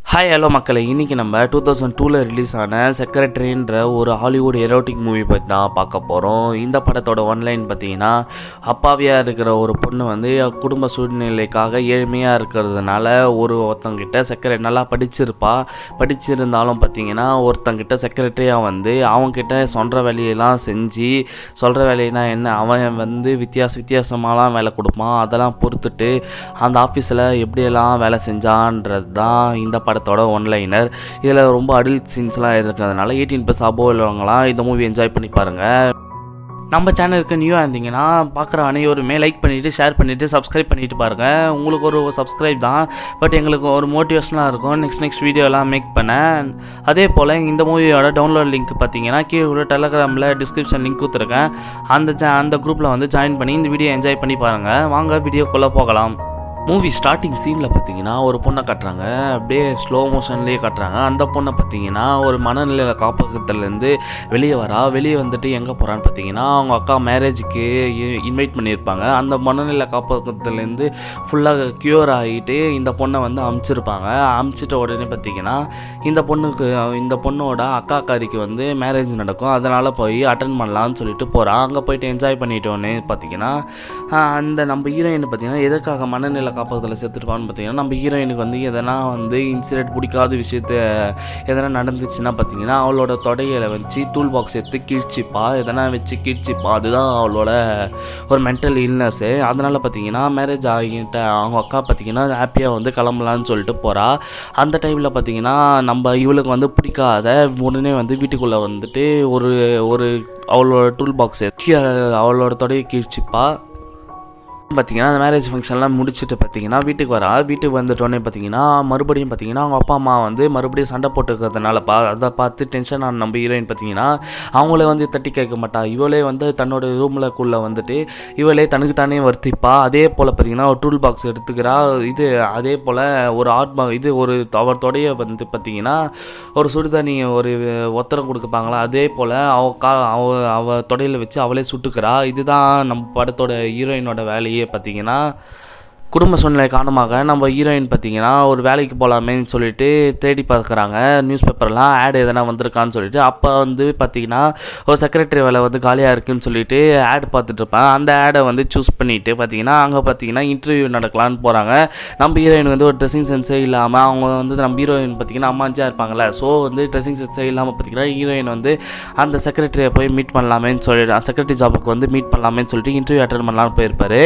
hi hello மக்களே இன்றைக்கி நம்ம டூ தௌசண்ட் டூவில் ரிலீஸ் ஆன செக்ரட்டரின்ற ஒரு ஹாலிவுட் எரோட்டிக் மூவி பற்றி தான் பார்க்க போகிறோம் இந்த படத்தோட ஒன்லைன் பார்த்தீங்கன்னா அப்பாவியாக இருக்கிற ஒரு பொண்ணு வந்து குடும்ப சூழ்நிலைக்காக ஏழ்மையாக இருக்கிறதுனால ஒரு ஒருத்தங்கிட்ட செக்ரட்டரி நல்லா படிச்சிருப்பா படிச்சிருந்தாலும் பார்த்தீங்கன்னா ஒருத்தங்கிட்ட செக்ரட்டரியாக வந்து அவங்கக்கிட்ட சொல்கிற வேலையெல்லாம் செஞ்சு சொல்கிற வேலைனா என்ன அவன் வந்து வித்தியாச வித்தியாசமாலாம் வேலை கொடுப்பான் அதெல்லாம் பொறுத்துட்டு அந்த ஆஃபீஸில் எப்படியெல்லாம் வேலை செஞ்சான்றது தான் இந்த படத்தோட ஒன்லைனர் இதில் ரொம்ப அடல்ட் சீன்ஸ்லாம் இருக்கிறதுனால எயிட்டீன் ப்ளஸ் அபோவ் உள்ளவங்களாம் இந்த மூவி என்ஜாய் பண்ணி பாருங்கள் நம்ம சேனலுக்கு நியூவாக இருந்தீங்கன்னா பார்க்குற அனைவருமே லைக் பண்ணிவிட்டு ஷேர் பண்ணிவிட்டு சப்ஸ்கிரைப் பண்ணிவிட்டு பாருங்கள் உங்களுக்கு ஒரு சப்ஸ்கிரைப் தான் பட் எங்களுக்கு ஒரு மோட்டிவேஷனாக இருக்கும் நெக்ஸ்ட் நெக்ஸ்ட் வீடியோலாம் மேக் பண்ணேன் அதே போல் இந்த மூவியோட டவுன்லோட் லிங்க் பார்த்தீங்கன்னா கீழே உள்ள டெலகிராமில் டிஸ்கிரிப்ஷன் லிங்க் கொடுத்துருக்கேன் அந்த ஜா அந்த குரூப்பில் வந்து ஜாயின் பண்ணி இந்த வீடியோ என்ஜாய் பண்ணி பாருங்கள் வாங்க வீடியோக்குள்ளே போகலாம் மூவி ஸ்டார்டிங் சீனில் பார்த்தீங்கன்னா ஒரு பொண்ணை காட்டுறாங்க அப்படியே ஸ்லோ மோஷன்லேயே காட்டுறாங்க அந்த பொண்ணை பார்த்தீங்கன்னா ஒரு மனநிலை காப்பகத்துலேருந்து வெளியே வரா வெளியே வந்துட்டு எங்கே போகிறான்னு பார்த்தீங்கன்னா அவங்க அக்கா மேரேஜுக்கு இன்வைட் பண்ணியிருப்பாங்க அந்த மனநிலை காப்பகத்துலேருந்து ஃபுல்லாக க்யூர் ஆகிட்டு இந்த பொண்ணை வந்து அமுச்சிருப்பாங்க அமுச்சிட்ட உடனே பார்த்தீங்கன்னா இந்த பொண்ணுக்கு இந்த பொண்ணோட அக்கா காரிக்கு வந்து மேரேஜ் நடக்கும் அதனால் போய் அட்டன் பண்ணலான்னு சொல்லிட்டு போகிறான் அங்கே போயிட்டு என்ஜாய் பண்ணிட்டோன்னே பார்த்தீங்கன்னா அந்த நம்ம ஹீரோயின் பார்த்தீங்கன்னா எதற்காக மனநிலை காப்பகத்தில் செத்துருப்பான்னு பார்த்தீங்கன்னா நம்ம ஹீரோயினுக்கு வந்து எதனா வந்து இன்சிடென்ட் பிடிக்காத விஷயத்த எதனா நடந்துச்சுன்னா பார்த்தீங்கன்னா அவளோட தொடையில வச்சு டூல் பாக்ஸ் எடுத்து கீழ்ச்சிப்பா எதனா வச்சு கீழ்ச்சிப்பா அதுதான் அவளோட ஒரு மென்டல் இல்னஸ்ஸு அதனால் பார்த்தீங்கன்னா மேரேஜ் ஆகிட்ட அவங்க அக்கா பார்த்தீங்கன்னா ஹாப்பியாக வந்து கிளம்பலான்னு சொல்லிட்டு போகிறா அந்த டைமில் பார்த்தீங்கன்னா நம்ம இவளுக்கு வந்து பிடிக்காத உடனே வந்து வீட்டுக்குள்ளே வந்துட்டு ஒரு ஒரு அவளோட டூல் பாக்ஸ் அவளோட தொடையை கீழ்ச்சிப்பா பார்த்தீங்கன்னா அந்த மேரேஜ் ஃபங்க்ஷன்லாம் முடிச்சுட்டு பார்த்தீங்கன்னா வீட்டுக்கு வரா வீட்டுக்கு வந்துட்டோன்னே பார்த்தீங்கன்னா மறுபடியும் பார்த்தீங்கன்னா அவங்க அப்பா அம்மா வந்து மறுபடியும் சண்டை போட்டுக்கிறதுனால பா அதை பார்த்து டென்ஷன் ஆன நம்ம ஹீரோயின் பார்த்தீங்கன்னா அவங்களே வந்து தட்டி கேட்க மாட்டா இவளே வந்து தன்னோட ரூம்லக்குள்ளே வந்துட்டு இவளே தனக்கு தானே வருத்திப்பா அதே போல் பார்த்தீங்கன்னா ஒரு டூல் பாக்ஸ் எடுத்துக்கிறா இது அதே போல் ஒரு ஆர்ட் பா இது ஒரு அவர் தொடைய வந்து பார்த்தீங்கன்னா ஒரு சுடுதண்ணி ஒரு ஒத்தரம் கொடுக்குப்பாங்களா அதே போல் அவ கா அவ அவ தொடையில் வச்சு அவளே சுட்டுக்கிறா இதுதான் நம்ம படத்தோட ஹீரோயினோட வேலையே பார்த்தீங்கன்னா குடும்ப சூழ்நிலை காரணமாக நம்ம ஹீரோயின் பார்த்தீங்கன்னா ஒரு வேலைக்கு போகலாமேன்னு சொல்லிட்டு தேடி பார்க்குறாங்க நியூஸ் பேப்பர்லாம் ஆட் எதனா வந்திருக்கான்னு சொல்லிட்டு அப்போ வந்து பார்த்தீங்கன்னா ஒரு செக்ரட்டரி வேலை வந்து காலியாக இருக்குன்னு சொல்லிட்டு ஆட் பார்த்துட்டு இருப்பேன் அந்த ஆடை வந்து சூஸ் பண்ணிட்டு பார்த்தீங்கன்னா அங்கே பார்த்தீங்கன்னா இன்டர்வியூ நடக்கலான்னு போகிறாங்க நம்ம ஹீரோயின் வந்து ஒரு ட்ரெஸ்ஸிங் சென்ஸே இல்லாமல் அவங்க வந்து நம்ம ஹீரோயின் பார்த்தீங்கன்னா அம்மாஞ்சியாக இருப்பாங்கல்ல ஸோ வந்து ட்ரெஸ்ஸிங் சென்ஸே இல்லாமல் பார்த்தீங்கன்னா ஹீரோயின் வந்து அந்த செக்ரட்டரியை போய் மீட் பண்ணலாமேன்னு சொல்லிட்டு செக்ரட்டரி ஜாபுக்கு வந்து மீட் பண்ணலாமேன்னு சொல்லிட்டு இன்டர்வியூ அட்டன் பண்ணலான்னு போயிருப்பாரு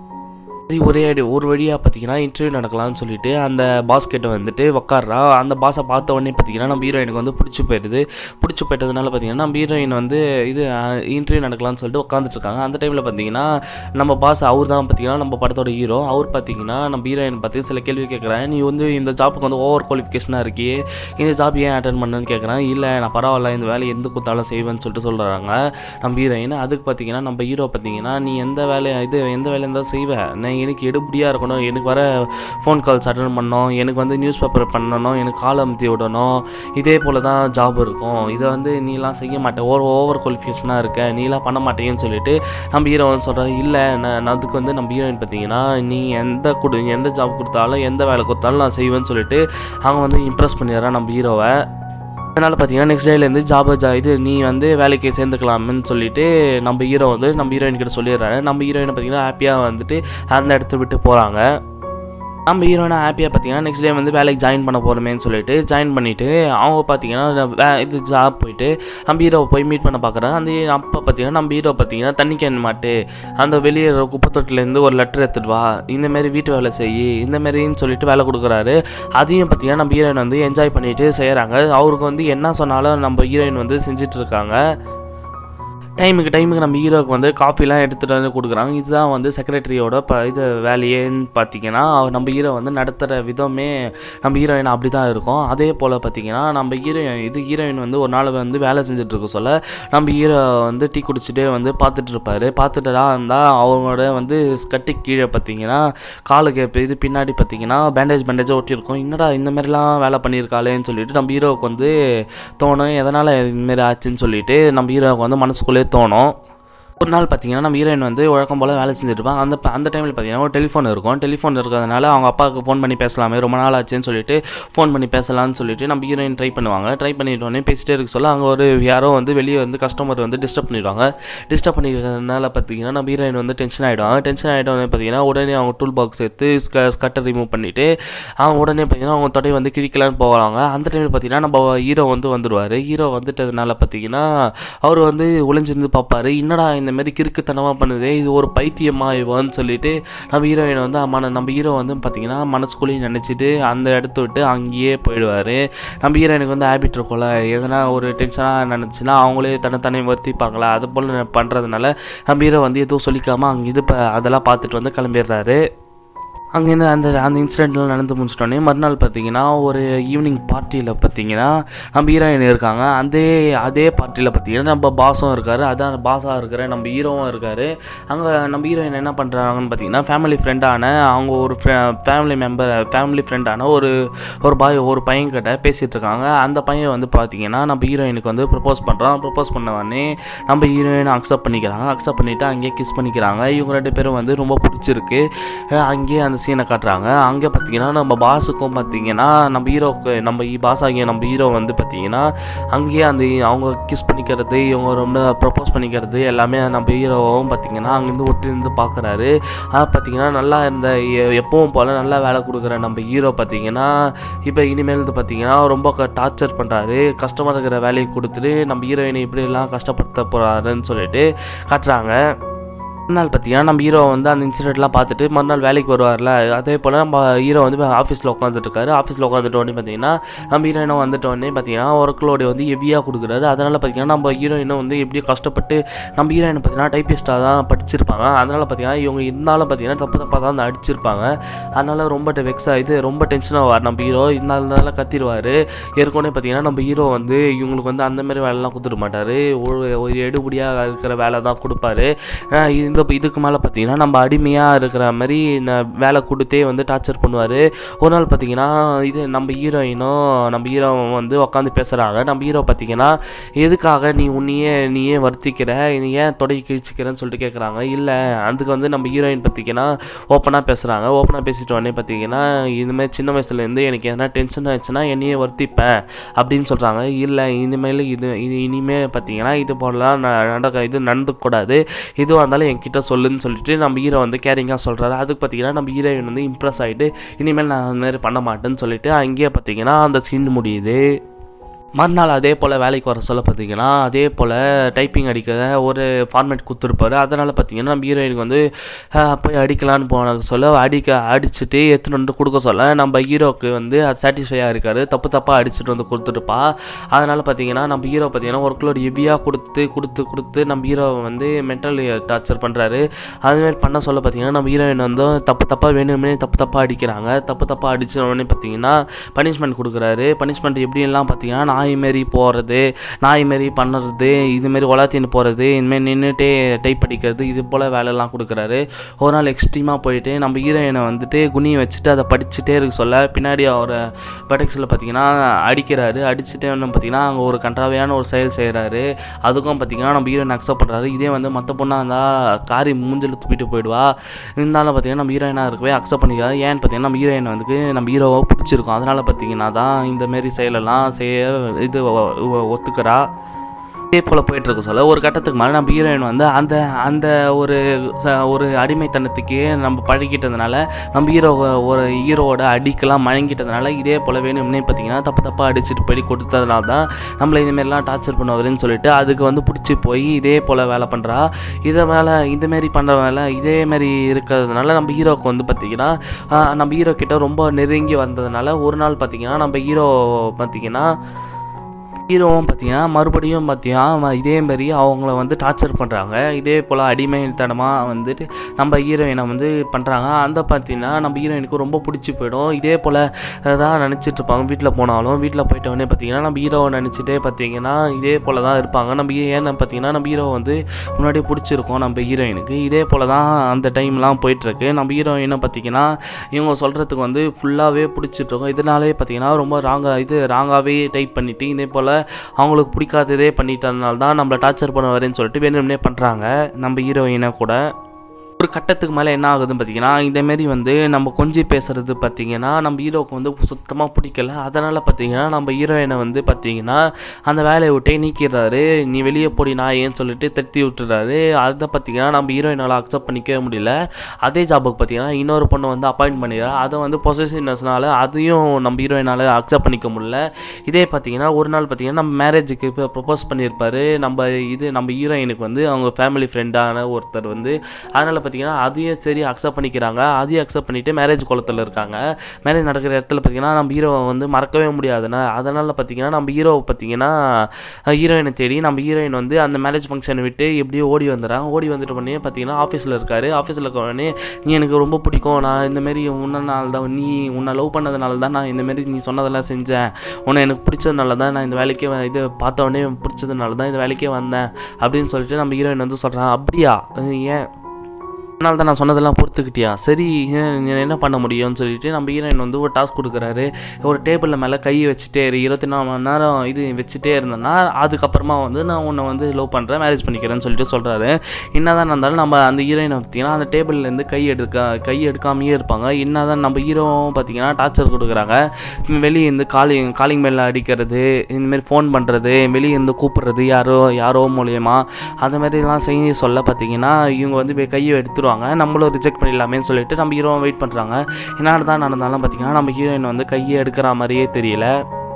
சரி ஒரே அடி ஒரு வழியாக பார்த்தீங்கன்னா இன்டர்வியூ நடக்கலாம்னு சொல்லிட்டு அந்த பாஸ் கிட்ட வந்துட்டு உக்காடுறா அந்த பாஸை பார்த்த உடனே பார்த்தீங்கன்னா நம்ம ஹீரோயினுக்கு வந்து பிடிச்சி போயிடுது பிடிச்சி போயிட்டதுனால பார்த்தீங்கன்னா நம்ம ஹீரோயின் வந்து இது இன்டர்வியூ நடக்கலாம்னு சொல்லிட்டு உட்காந்துட்டு இருக்காங்க அந்த டைமில் பார்த்தீங்கன்னா நம்ம பாஸ் அவர் தான் பார்த்தீங்கன்னா நம்ம படத்தோட ஹீரோ அவர் பார்த்தீங்கன்னா நம்ம ஹீரோயின் பார்த்து சில கேள்வி கேட்குறேன் நீ வந்து இந்த ஜாப்புக்கு வந்து ஓவர் குவாலிஃபிகேஷனாக இருக்கியே இந்த ஜாப் ஏன் அட்டன் பண்ணுன்னு கேட்குறேன் இல்லை நான் பரவாயில்ல இந்த வேலையை எந்த கொடுத்தாலும் செய்வேன்னு சொல்லிட்டு சொல்கிறாங்க நம்ம ஹீரோயின் அதுக்கு பார்த்தீங்கன்னா நம்ம ஹீரோ பார்த்தீங்கன்னா நீ எந்த வேலை இது எந்த வேலையை இருந்தாலும் செய்வேன் நான் எனக்கு எடுபடியாக இருக்கணும் எனக்கு வர ஃபோன் கால்ஸ் அட்டன் பண்ணணும் எனக்கு வந்து நியூஸ் பேப்பர் பண்ணணும் எனக்கு கால் அமுத்தி விடணும் இதே போல் தான் ஜாப் இருக்கும் இதை வந்து நீலாம் செய்ய மாட்டேன் ஓவர் ஓவர் குவாலிஃபிகேஷனாக இருக்க நீலாம் பண்ண மாட்டேன்னு சொல்லிட்டு நம்ம ஹீரோ வந்து சொல்கிறார் இல்லை நான் அதுக்கு வந்து நம்ம ஹீரோயின் பார்த்தீங்கன்னா நீ எந்த கொடு எந்த ஜாப் கொடுத்தாலும் எந்த வேலை கொடுத்தாலும் நான் செய்வேன்னு சொல்லிட்டு அவங்க வந்து இம்ப்ரெஸ் பண்ணிடுறான் நம்ம ஹீரோவை அதனால் பார்த்தீங்கன்னா நெக்ஸ்ட் டேலேருந்து ஜாப் ஜா இது நீ வந்து வேலைக்கு சேர்ந்துக்கலாம்னு சொல்லிட்டு நம்ம ஹீரோ வந்து நம்ம ஹீரோயின் கிட்ட சொல்லிடுறாரு நம்ம ஹீரோயினை பார்த்தீங்கன்னா ஹாப்பியாக வந்துட்டு அந்த இடத்த விட்டு போகிறாங்க நம்ம ஹீரோயினா ஹாப்பியாக பார்த்தீங்கன்னா நெக்ஸ்ட் டே வந்து வேலைக்கு ஜாயின் பண்ண போகிறோமேன்னு சொல்லிட்டு ஜாயின் பண்ணிவிட்டு அவங்க பார்த்தீங்கன்னா வே இது ஜாப் போயிட்டு நம்ம ஹீரோவை போய் மீட் பண்ண பார்க்குறாங்க அந்த அப்போ பார்த்தீங்கன்னா நம்ம ஹீரோ பார்த்தீங்கன்னா தண்ணி கேன் மாட்டு அந்த வெளியே குப்பத்தொட்டிலேருந்து ஒரு லெட்டர் எடுத்துட்டு வா இந்தமாரி வீட்டு வேலை செய் இந்தமாரின்னு சொல்லிட்டு வேலை கொடுக்குறாரு அதையும் பார்த்தீங்கன்னா நம்ம ஹீரோயின் வந்து என்ஜாய் பண்ணிட்டு செய்கிறாங்க அவருக்கு வந்து என்ன சொன்னாலும் நம்ம ஹீரோயின் வந்து செஞ்சுட்டு இருக்காங்க டைமுக்கு டைமுக்கு நம்ம ஹீரோவுக்கு வந்து காஃபிலாம் எடுத்துகிட்டு வந்து கொடுக்குறாங்க இதுதான் வந்து செக்ரட்டரியோட ப இது வேலையேன்னு பார்த்தீங்கன்னா நம்ம ஹீரோ வந்து நடத்துகிற விதமே நம்ம ஹீரோயின் அப்படி தான் இருக்கும் அதே போல் பார்த்தீங்கன்னா நம்ம ஹீரோயின் இது ஹீரோயின் வந்து ஒரு நாள் வந்து வேலை செஞ்சுட்டு இருக்க சொல்ல நம்ம ஹீரோ வந்து டீ குடிச்சிட்டே வந்து பார்த்துட்டு இருப்பாரு பார்த்துட்டு தான் இருந்தால் அவங்களோட வந்து கட்டி கீழே பார்த்தீங்கன்னா காலுக்கு இது பின்னாடி பார்த்தீங்கன்னா பேண்டேஜ் பேண்டேஜாக ஒட்டியிருக்கும் என்னடா இந்த மாதிரிலாம் வேலை பண்ணியிருக்காளேன்னு சொல்லிட்டு நம்ம ஹீரோவுக்கு வந்து தோணும் எதனால் இதுமாரி ஆச்சுன்னு சொல்லிட்டு நம்ம ஹீரோவுக்கு வந்து மனசுக்குள்ளே தோணும் ஒரு நாள் பார்த்தீங்கன்னா நம்ம ஹீரோயின் வந்து வழக்கம் போல் வேலை செஞ்சுட்டு இருப்பாங்க அந்த அந்த டைமில் பார்த்தீங்கன்னா ஒரு டெலிஃபோன் இருக்கும் டெலிஃபோன் இருக்கிறதுனால அவங்க அப்பாவுக்கு ஃபோன் பண்ணி பேசலாமே ரொம்ப நாள் ஆச்சுன்னு சொல்லிட்டு ஃபோன் பண்ணி பேசலாம்னு சொல்லிட்டு நம்ம ஹீரோயின் ட்ரை பண்ணுவாங்க ட்ரை பண்ணிட்டோன்னே பேசிட்டே இருக்க சொல்ல அங்கே ஒரு யாரோ வந்து வெளியே வந்து கஸ்டமர் வந்து டிஸ்டர்ப் பண்ணிடுவாங்க டிஸ்டர்ப் பண்ணிக்கிறதுனால பார்த்தீங்கன்னா நம்ம ஹீரோயின் வந்து டென்ஷன் ஆகிடுவாங்க டென்ஷன் ஆகிட்டோன்னே பார்த்தீங்கன்னா உடனே அவங்க டூல் பாக்ஸ் எடுத்து ஸ்கட்டை ரிமூவ் பண்ணிவிட்டு அவங்க உடனே பார்த்தீங்கன்னா அவங்க தொடையை வந்து கிழிக்கலான்னு போவாங்க அந்த டைமில் பார்த்தீங்கன்னா நம்ம ஹீரோ வந்து வந்துடுவார் ஹீரோ வந்துட்டதுனால பார்த்தீங்கன்னா அவர் வந்து ஒளிஞ்சிருந்து பார்ப்பாரு என்னடா இந்த மாதிரி கிறுக்குத்தனமாக பண்ணுதே இது ஒரு பைத்தியமா இவன்னு சொல்லிட்டு நம்ம ஹீரோயின் வந்து மன நம்ம ஹீரோ வந்து பார்த்தீங்கன்னா மனசுக்குள்ளேயும் நினச்சிட்டு அந்த இடத்த விட்டு அங்கேயே போயிடுவார் நம்ம ஹீரோயினுக்கு வந்து ஹேபிட் இருக்கும்ல எதனா ஒரு டென்ஷனாக நினச்சுன்னா அவங்களே தன்னைத்தானே வருத்திப்பாங்களா அது போல் பண்ணுறதுனால நம்ம ஹீரோ வந்து எதுவும் சொல்லிக்காமல் அங்கே இது ப- அதெல்லாம் பார்த்துட்டு வந்து கிளம்பிடுறாரு அங்கேருந்து அந்த அந்த இன்சிடென்ட்லாம் நடந்து முடிச்சிட்டோன்னே மறுநாள் பார்த்தீங்கன்னா ஒரு ஈவினிங் பார்ட்டியில் பார்த்தீங்கன்னா நம்ம ஹீரோயின் இருக்காங்க அதே அதே பார்ட்டியில் பார்த்தீங்கன்னா நம்ம பாஸும் இருக்காரு அதான் பாஸாக இருக்கிற நம்ம ஹீரோவும் இருக்காரு அங்கே நம்ம ஹீரோயின் என்ன பண்ணுறாங்கன்னு பார்த்தீங்கன்னா ஃபேமிலி ஃப்ரெண்டான அவங்க ஒரு ஃபேமிலி மெம்பர் ஃபேமிலி ஃப்ரெண்டான ஒரு ஒரு பாய் ஒரு பையன் கிட்ட பேசிகிட்டு இருக்காங்க அந்த பையன் வந்து பார்த்தீங்கன்னா நம்ம ஹீரோயினுக்கு வந்து ப்ரப்போஸ் பண்ணுறான் ப்ரப்போஸ் பண்ண உடனே நம்ம ஹீரோயின் அக்செப்ட் பண்ணிக்கிறாங்க அக்செப்ட் பண்ணிவிட்டு அங்கேயே கிஸ் பண்ணிக்கிறாங்க இவங்க ரெண்டு பேரும் வந்து ரொம்ப பிடிச்சிருக்கு அஹ் அங்கேயே அந்த சீனை காட்டுறாங்க அங்கே பார்த்தீங்கன்னா நம்ம பாஸுக்கும் பார்த்தீங்கன்னா நம்ம ஹீரோக்கு நம்ம பாஸ் ஆகிய நம்ம ஹீரோ வந்து பார்த்தீங்கன்னா அங்கேயே அந்த அவங்க கிஸ் பண்ணிக்கிறது இவங்க ரொம்ப ப்ரப்போஸ் பண்ணிக்கிறது எல்லாமே நம்ம ஹீரோவும் பார்த்தீங்கன்னா அங்கேருந்து ஒட்டி இருந்து பார்க்குறாரு பார்த்தீங்கன்னா நல்லா இருந்த எ- எப்பவும் போல் நல்லா வேலை கொடுக்குற நம்ம ஹீரோ பார்த்தீங்கன்னா இப்போ இனிமேல் வந்து பார்த்தீங்கன்னா ரொம்ப டார்ச்சர் பண்ணுறாரு கஷ்டமாக இருக்கிற வேலையை கொடுத்துட்டு நம்ம ஹீரோயினை இப்படியெல்லாம் கஷ்டப்படுத்த போகிறாருன்னு சொல்லிட்டு காட்டுறாங்க மறுநாள் பார்த்தீங்கன்னா நம்ம ஹீரோ வந்து அந்த இன்சிடென்ட்லாம் பார்த்துட்டு மறுநாள் வேலைக்கு வருவார்ல அதே போல் நம்ம ஹீரோ வந்து ஆஃபீஸில் உட்காந்துட்டு இருக்காரு ஆஃபீஸில் உட்காந்துட்டு உடனே பார்த்தீங்கன்னா நம்ம ஹீரோயினும் வந்துட்ட உடனே பார்த்தீங்கன்னா ஒர்க்லோடு வந்து ஹெவியாக கொடுக்குறாரு அதனால் பார்த்தீங்கன்னா நம்ம ஹீரோயினும் வந்து எப்படியோ கஷ்டப்பட்டு நம்ம ஹீரோயின் பார்த்தீங்கன்னா டைப்பிஸ்டாக தான் படிச்சிருப்பாங்க அதனால் பார்த்தீங்கன்னா இவங்க இருந்தாலும் பார்த்தீங்கன்னா தப்பு தப்பாக தான் வந்து அடிச்சிருப்பாங்க அதனால் ரொம்ப வெக்ஸ் ஆகிது ரொம்ப டென்ஷன் ஆவார் நம்ம ஹீரோ இருந்தாலும் கத்திடுவார் ஏற்கனவே பார்த்தீங்கன்னா நம்ம ஹீரோ வந்து இவங்களுக்கு வந்து அந்த மாதிரி வேலைலாம் கொடுத்துட மாட்டார் ஒரு ஒரு எடுபடியாக இருக்கிற வேலை தான் கொடுப்பாரு ஆஹ் இந்த இதுக்கு மேலே பார்த்தீங்கன்னா நம்ம அடிமையாக இருக்கிற மாதிரி ந- வேலை கொடுத்தே வந்து டார்ச்சர் பண்ணுவார் ஒரு நாள் பார்த்தீங்கன்னா இது நம்ம ஹீரோயினும் நம்ம ஹீரோ வந்து உட்காந்து பேசுகிறாங்க நம்ம ஹீரோ பார்த்தீங்கன்னா எதுக்காக நீ உன்னையே நீயே வருத்திக்கிற நீ ஏன் தொடங்கி கிழிச்சிக்கிறேன்னு சொல்லிட்டு கேட்குறாங்க இல்லை அதுக்கு வந்து நம்ம ஹீரோயின் பார்த்தீங்கன்னா ஓப்பனாக பேசுகிறாங்க ஓப்பனாக பேசிட்டு உடனே பார்த்தீங்கன்னா இதுமாதிரி சின்ன வயசுலேருந்து எனக்கு எதனா டென்ஷன் ஆச்சுன்னா என்னையே வருத்திப்பேன் அப்படின்னு சொல்கிறாங்க இல்லை இனிமேல் இது இது இனிமேல் பார்த்தீங்கன்னா இது போலலாம் ந- நடக்க இது நடந்துக்கூடாது எதுவாக இருந்தாலும் என்கிட்ட சொல்லுன்னு சொல்லிட்டு நம்ம ஹீரோ வந்து கேரிங்காக சொல்கிறாரு அதுக்கு பார்த்தீங்கன்னா நம்ம ஹீரோயின் வந்து இம்ப்ரெஸ் ஆகிட்டு இனிமேல் நான் அந்த மாதிரி பண்ண மாட்டேன்னு சொல்லிட்டு அங்கேயே பார்த்தீங்கன்னா அந்த சீன் முடியுது மறுநாள் அதே போல் வேலைக்கு வர சொல்ல பார்த்தீங்கன்னா அதே போல் டைப்பிங் அடிக்க ஒரு ஃபார்மேட் கொடுத்துருப்பாரு அதனால் பார்த்தீங்கன்னா நம்ம ஹீரோயினுக்கு வந்து ஆஹ், போய் அடிக்கலான்னு போன சொல்ல அடிக்க அடிச்சுட்டு எடுத்துகிட்டு வந்து கொடுக்க சொல்ல நம்ம ஹீரோக்கு வந்து அது சாட்டிஸ்ஃபையாக இருக்காரு தப்பு தப்பாக அடிச்சுட்டு வந்து கொடுத்துட்டுப்பா அதனால் பார்த்தீங்கன்னா நம்ம ஹீரோ பார்த்தீங்கன்னா ஒர்க்லோட் ஹெவியாக கொடுத்து கொடுத்து கொடுத்து நம்ம ஹீரோவை வந்து மென்டல் டார்ச்சர் பண்ணுறாரு அதுமாதிரி பண்ண சொல்ல பார்த்தீங்கன்னா நம்ம ஹீரோயின் வந்து தப்பு தப்பாக வேணுமே தப்பு தப்பாக அடிக்கிறாங்க தப்பு தப்பாக அடிச்ச உடனே பார்த்தீங்கன்னா பனிஷ்மெண்ட் கொடுக்குறாரு பனிஷ்மெண்ட் எப்படிலாம் பார்த்தீங்கன்னா நாய் மாரி போகிறது நாய் மாரி பண்ணுறது இதுமாரி உலாத்தின்னு போகிறது இதுமாரி நின்றுட்டே டைப் அடிக்கிறது இது போல் வேலைலாம் கொடுக்குறாரு ஒரு நாள் எக்ஸ்ட்ரீமாக போயிட்டு நம்ம ஹீரோயினை வந்துட்டு குனியை வச்சுட்டு அதை படிச்சுட்டே இருக்க சொல்ல பின்னாடி அவரை பட்டக்ஸில் பார்த்தீங்கன்னா அடிக்கிறாரு அடிச்சுட்டே வந்து பார்த்தீங்கன்னா அங்கே ஒரு கன்றாவையான ஒரு செயல் செய்கிறாரு அதுக்கும் பார்த்தீங்கன்னா நம்ம ஹீரோயின் அக்செப்ட் பண்ணுறாரு இதே வந்து மற்ற பொண்ணாக இருந்தால் காரி மூஞ்சில் துப்பிட்டு போயிடுவா இருந்தாலும் பார்த்தீங்கன்னா நம்ம ஹீரோயினாக இருக்கவே அக்செப்ட் பண்ணிக்கிறாரு ஏன்னு பார்த்தீங்கன்னா நம்ம ஹீரோயின் வந்து நம்ம ஹீரோவை பிடிச்சிருக்கும் அதனால் பார்த்தீங்கன்னா தான் இந்த மாரி செயலெல்லாம் செய்ய இது ஒ- ஒ- ஒத்துக்கிறா இதே போல் போயிட்டு இருக்க சொல்ல ஒரு கட்டத்துக்கு மேலே நம்ம ஹீரோயின் வந்து அந்த அந்த ஒரு ச- ஒரு அடிமைத்தனத்துக்கே நம்ம பழகிட்டதுனால நம்ம ஹீரோ ஒரு ஹீரோவோட அடிக்கெல்லாம் மயங்கிட்டதுனால இதே போல் வேணும்னே பார்த்தீங்கன்னா தப்பு தப்பாக அடிச்சுட்டு போய் கொடுத்ததுனால தான் நம்மளை இதுமாரிலாம் டார்ச்சர் பண்ணுவாருன்னு சொல்லிட்டு அதுக்கு வந்து பிடிச்சி போய் இதே போல் வேலை பண்ணுறா இதை வேலை இதுமாரி பண்ணுற வேலை இதே மாதிரி இருக்கிறதுனால நம்ம ஹீரோவுக்கு வந்து பார்த்தீங்கன்னா ஆஹ், நம்ம ஹீரோ கிட்ட ரொம்ப நெருங்கி வந்ததுனால ஒரு நாள் பார்த்தீங்கன்னா நம்ம ஹீரோ பார்த்தீங்கன்னா ஹீரோவும் பார்த்தீங்கன்னா மறுபடியும் பார்த்தீங்கன்னா இதே மாதிரி அவங்கள வந்து டார்ச்சர் பண்ணுறாங்க இதே போல் அடிமைத்தனமாக வந்துட்டு நம்ம ஹீரோயினை வந்து பண்ணுறாங்க அந்த பார்த்தீங்கன்னா நம்ம ஹீரோயினுக்கு ரொம்ப பிடிச்சி போயிடும் இதே போல் தான் நினச்சிட்டு இருப்பாங்க வீட்டில் போனாலும் வீட்டில் போயிட்ட உடனே பார்த்தீங்கன்னா நம்ம ஹீரோவை நினச்சிட்டே பார்த்தீங்கன்னா இதே போல் தான் இருப்பாங்க நம்ம ஏன்னு பார்த்தீங்கன்னா நம்ம ஹீரோ வந்து முன்னாடியே பிடிச்சிருக்கோம் நம்ம ஹீரோயினுக்கு இதே போல் தான் அந்த டைம்லாம் போயிட்டுருக்கு நம்ம ஹீரோயினை பார்த்தீங்கன்னா இவங்க சொல்கிறதுக்கு வந்து ஃபுல்லாகவே பிடிச்சிட்ருக்கோம் இதனாலே பார்த்தீங்கன்னா ரொம்ப ராங்கா இது ராங்காகவே டைப் பண்ணிவிட்டு இதே போல் அவங்களுக்கு பிடிக்காததே பண்ணிட்டதுனால தான் நம்மளை டார்ச்சர் பண்ண வரேன்னு சொல்லிட்டு வேணும்னே பண்ணுறாங்க நம்ம ஹீரோயினை கூட ஒரு கட்டத்துக்கு மேலே என்ன ஆகுதுன்னு பார்த்தீங்கன்னா இதேமாரி வந்து நம்ம கொஞ்சி பேசுறது பார்த்தீங்கன்னா நம்ம ஹீரோவுக்கு வந்து சுத்தமாக பிடிக்கல அதனால் பார்த்தீங்கன்னா நம்ம ஹீரோயினை வந்து பார்த்தீங்கன்னா அந்த வேலையை விட்டே நீக்கிடுறாரு நீ வெளியே போடி நான் ஏன்னு சொல்லிட்டு தட்டி விட்டுறாரு அதை பார்த்தீங்கன்னா நம்ம ஹீரோயினால் அக்செப்ட் பண்ணிக்கவே முடியல அதே ஜாபுக்கு பார்த்தீங்கன்னா இன்னொரு பொண்ணை வந்து அப்பாயிண்ட் பண்ணிடுறா அதை வந்து பொசசிவ்னஸ்னால அதையும் நம்ம ஹீரோயினால் அக்செப்ட் பண்ணிக்க முடியல இதே பார்த்தீங்கன்னா ஒரு நாள் பார்த்தீங்கன்னா நம்ம மேரேஜுக்கு இப்போ ப்ரப்போஸ் பண்ணியிருப்பாரு நம்ம இது நம்ம ஹீரோயினுக்கு வந்து அவங்க ஃபேமிலி ஃப்ரெண்டான ஒருத்தர் வந்து அதனால் பார்த்தீங்கன்னா அதையும் சரி அக்செப்ட் பண்ணிக்கிறாங்க அதையும் அக்செப்ட் பண்ணிட்டு மேரேஜ் குளத்தில் இருக்காங்க மேரேஜ் நடக்கிற இடத்துல பார்த்தீங்கன்னா நம்ம ஹீரோவை வந்து மறக்கவே முடியாதுன்னா அதனால் பார்த்தீங்கன்னா நம்ம ஹீரோவை பார்த்தீங்கன்னா ஹீரோயினை தேடி நம்ம ஹீரோயின் வந்து அந்த மேரேஜ் ஃபங்க்ஷனை விட்டு எப்படியோ ஓடி வந்துடுறாங்க ஓடி வந்துட்டு உடனே பார்த்தீங்கன்னா ஆஃபீஸில் இருக்காரு ஆஃபீஸில் இருக்க உடனே நீ எனக்கு ரொம்ப பிடிக்கும் நான் இந்தமாரி உன்னனால தான் நீ உன்னை லவ் பண்ணதுனால தான் நான் இந்தமாரி நீ சொன்னதெல்லாம் செஞ்சேன் உன்னை எனக்கு பிடிச்சதுனால தான் நான் இந்த வேலைக்கே வ- இது பார்த்த உடனே பிடிச்சதுனால தான் இந்த வேலைக்கே வந்தேன் அப்படின்னு சொல்லிட்டு நம்ம ஹீரோயின் வந்து சொல்கிறான் அப்படியா அஹ் ஏன் அதனால தான் நான் சொன்னதெல்லாம் பொறுத்துக்கிட்டியா சரி ஏன் நீ என்ன பண்ண முடியும்னு சொல்லிட்டு நம்ம ஹீரோயின் வந்து ஒரு டாஸ்க் கொடுக்குறாரு ஒரு டேபிளில் மேலே கை வச்சுட்டே இரு இருபத்தி நாலு மணி நேரம் இது வச்சுட்டே இருந்தேன்னா அதுக்கப்புறமா வந்து நான் உன்னை வந்து லவ் பண்ணுறேன் மேரேஜ் பண்ணிக்கிறேன்னு சொல்லிட்டு சொல்கிறாரு என்னதான் இருந்தாலும் நம்ம அந்த ஹீரோயினை பார்த்தீங்கன்னா அந்த டேபிள்லேருந்து கை எடுக்க கை எடுக்காமையே இருப்பாங்க என்னதான் நம்ம ஹீரோவும் பார்த்தீங்கன்னா டார்ச்சர் கொடுக்குறாங்க வெளியே இருந்து காலிங் காலிங் மேல அடிக்கிறது இந்தமாரி ஃபோன் பண்ணுறது வெளியே இருந்து கூப்பிடுறது யாரோ யாரோ மூலியமா அந்த மாதிரிலாம் செய்ய சொல்ல பார்த்தீங்கன்னா இவங்க வந்து போய் கையை எடுத்துருவாங்க நம்மளும் ரிஜெக்ட் பண்ணிடலாமேன்னு சொல்லிட்டு நம்ம ஹீரோவை வெயிட் பண்ணுறாங்க என்ன தான் நடந்தாலும் பார்த்தீங்கன்னா நம்ம ஹீரோயின் வந்து கையை எடுக்கிற மாதிரியே தெரியல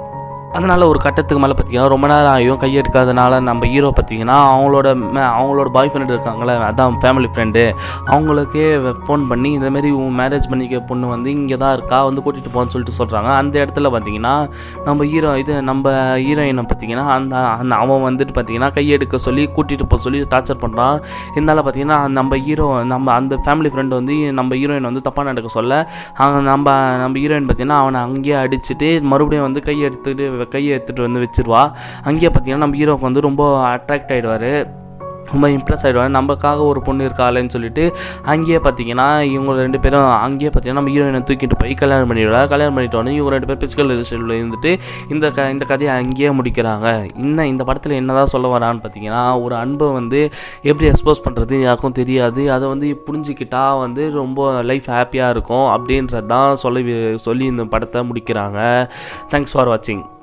அதனால ஒரு கட்டத்துக்கு மேலே பார்த்தீங்கன்னா ரொம்ப நேரம் ஆகியும் கை எடுக்காதனால நம்ம ஹீரோ பார்த்தீங்கன்னா அவங்களோட ம- அவங்களோட பாய் ஃப்ரெண்டு இருக்காங்களே அதான் ஃபேமிலி ஃப்ரெண்டு அவங்களுக்கே ஃபோன் பண்ணி இந்த மாதிரி உன் மேரேஜ் பண்ணிக்க பொண்ணு வந்து இங்கே தான் இருக்கா வந்து கூட்டிகிட்டு போன்னு சொல்லிட்டு சொல்கிறாங்க அந்த இடத்துல பார்த்தீங்கன்னா நம்ம ஹீரோ இது நம்ம ஹீரோயினை பார்த்தீங்கன்னா அந்த அந்த அவன் வந்துட்டு பார்த்தீங்கன்னா கையெடுக்க சொல்லி கூட்டிகிட்டு போக சொல்லி டார்ச்சர் பண்ணுறான் இருந்தாலும் பார்த்தீங்கன்னா நம்ம ஹீரோ நம்ம அந்த ஃபேமிலி ஃப்ரெண்டு வந்து நம்ம ஹீரோயின் வந்து தப்பாக நடக்க சொல்ல அவங்க நம்ம நம்ம ஹீரோயின் பார்த்தீங்கன்னா அவனை அங்கேயே அடிச்சுட்டு மறுபடியும் வந்து கையை எடுத்துட்டு கையை எடுத்துகிட்டு வந்து வச்சிருவா அங்கேயே பார்த்தீங்கன்னா நம்ம ஹீரோக்கு வந்து ரொம்ப அட்ராக்ட் ஆகிடுவார் ரொம்ப இம்ப்ரெஸ் ஆகிடுவாங்க நமக்காக ஒரு பொண்ணு இருக்காளேன்னு சொல்லிட்டு அங்கேயே பார்த்தீங்கன்னா இவங்க ரெண்டு பேரும் அங்கேயே பார்த்தீங்கன்னா நம்ம ஹீரோயினை தூக்கிட்டு போய் கல்யாணம் பண்ணிடுவாங்க கல்யாணம் பண்ணிட்டு உடனே இவங்க ரெண்டு பேர் பிசிக்கல் ரிலேஷனில் இருந்துட்டு இந்த க இந்த கதையை அங்கேயே முடிக்கிறாங்க இன்னும் இந்த படத்தில் என்னதான் சொல்ல வரான்னு பார்த்தீங்கன்னா ஒரு அன்பை வந்து எப்படி எக்ஸ்போஸ் பண்ணுறது யாருக்கும் தெரியாது அதை வந்து புரிஞ்சுக்கிட்டா வந்து ரொம்ப லைஃப் ஹாப்பியாக இருக்கும் அப்படின்றது தான் சொல்லி சொல்லி இந்த படத்தை முடிக்கிறாங்க தேங்க்ஸ் ஃபார் வாட்சிங்